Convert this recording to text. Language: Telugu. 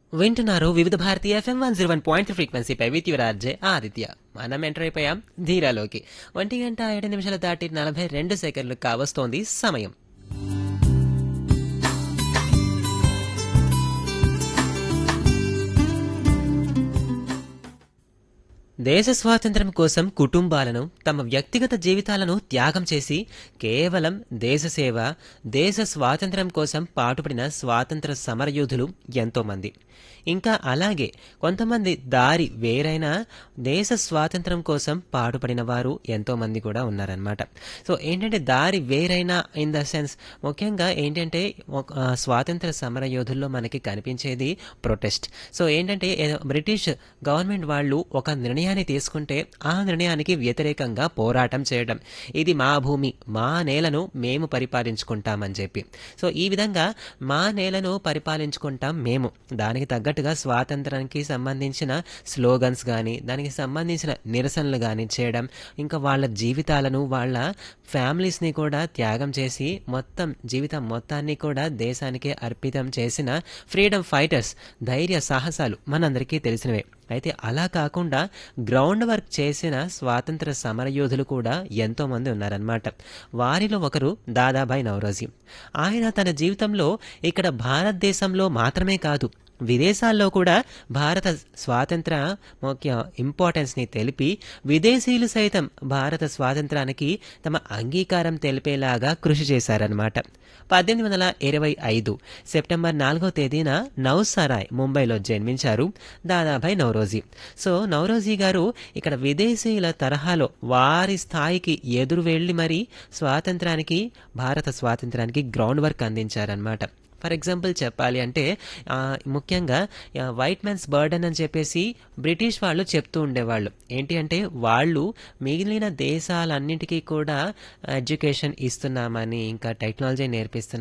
వింటున్నారు Vividh Bharati FM one zero one point ఫ్రీక్వెన్సీపై విత్ యువరాజే ఆదిత్య మనం ఎంటర్ అయిపోయాం ధీరాలోకి ఒంటి గంట ఏడు నిమిషాలు దాటి నలభై రెండు సెకండ్లు కావస్తోంది సమయం దేశ స్వాతంత్ర్యం కోసం కుటుంబాలను తమ వ్యక్తిగత జీవితాలను త్యాగం చేసి కేవలం దేశ సేవ దేశ స్వాతంత్ర్యం కోసం పాటుపడిన స్వాతంత్ర సమరయోధులు ఎంతోమంది ఇంకా అలాగే కొంతమంది దారి వేరైనా దేశ స్వాతంత్ర్యం కోసం పాటుపడిన వారు ఎంతోమంది కూడా ఉన్నారనమాట సో ఏంటంటే దారి వేరైనా ఇన్ ద సెన్స్ ముఖ్యంగా ఏంటంటే ఒక ఆ, స్వాతంత్ర సమర యోధుల్లో మనకి కనిపించేది ప్రొటెస్ట్ సో ఏంటంటే ఏ- బ్రిటిష్ గవర్నమెంట్ వాళ్ళు ఒక నిర్ణయాన్ని తీసుకుంటే ఆ నిర్ణయానికి వ్యతిరేకంగా పోరాటం చేయడం ఇది మా భూమి మా నేలను మేము పరిపాలించుకుంటామని చెప్పి సో ఈ విధంగా మా నేలను పరిపాలించుకుంటాం మేము దానికి తగ్గట్టుగా స్వాతంత్రానికి సంబంధించిన స్లోగన్స్ కానీ దానికి సంబంధించిన నిరసనలు కానీ చేయడం ఇంకా వాళ్ళ జీవితాలను వాళ్ళ ఫ్యామిలీస్ని కూడా త్యాగం చేసి మొత్తం జీవితం మొత్తాన్ని కూడా దేశానికి అర్పితం చేసిన ఫ్రీడమ్ ఫైటర్స్ ధైర్య సాహసాలు మనందరికీ తెలిసినవే అయితే అలా కాకుండా గ్రౌండ్ వర్క్ చేసిన స్వాతంత్ర సమరయోధులు కూడా ఎంతో మంది ఉన్నారనమాట వారిలో ఒకరు దాదాబాయి నవరోజీ ఆయన తన జీవితంలో ఇక్కడ భారతదేశంలో మాత్రమే కాదు విదేశాల్లో కూడా భారత స్వాతంత్ర ముఖ్య ఇంపార్టెన్స్ని తెలిపి విదేశీయులు సైతం భారత స్వాతంత్రానికి తమ అంగీకారం తెలిపేలాగా కృషి చేశారనమాట పద్దెనిమిది వందల ఇరవై ఐదు సెప్టెంబర్ నాలుగో తేదీన నౌసరాయ్ ముంబైలో జన్మించారు దాదాభాయ్ నవరోజీ సో నవరోజీ గారు ఇక్కడ విదేశీయుల తరహాలో వారి స్థాయికి ఎదురు వెళ్ళి మరీ స్వాతంత్రానికి భారత స్వాతంత్రానికి గ్రౌండ్ వర్క్ అందించారనమాట ఫర్ ఎగ్జాంపుల్ చెప్పాలి అంటే ఆ, ముఖ్యంగా ఆ, వైట్ మ్యాన్స్ బర్డన్ అని చెప్పేసి బ్రిటిష్ వాళ్ళు చెప్తూ ఉండేవాళ్ళు ఏంటి అంటే వాళ్ళు మిగిలిన దేశాలన్నింటికీ కూడా ఎడ్యుకేషన్ ఇస్తున్నామని ఇంకా టెక్నాలజీ నేర్పిస్తున్నామని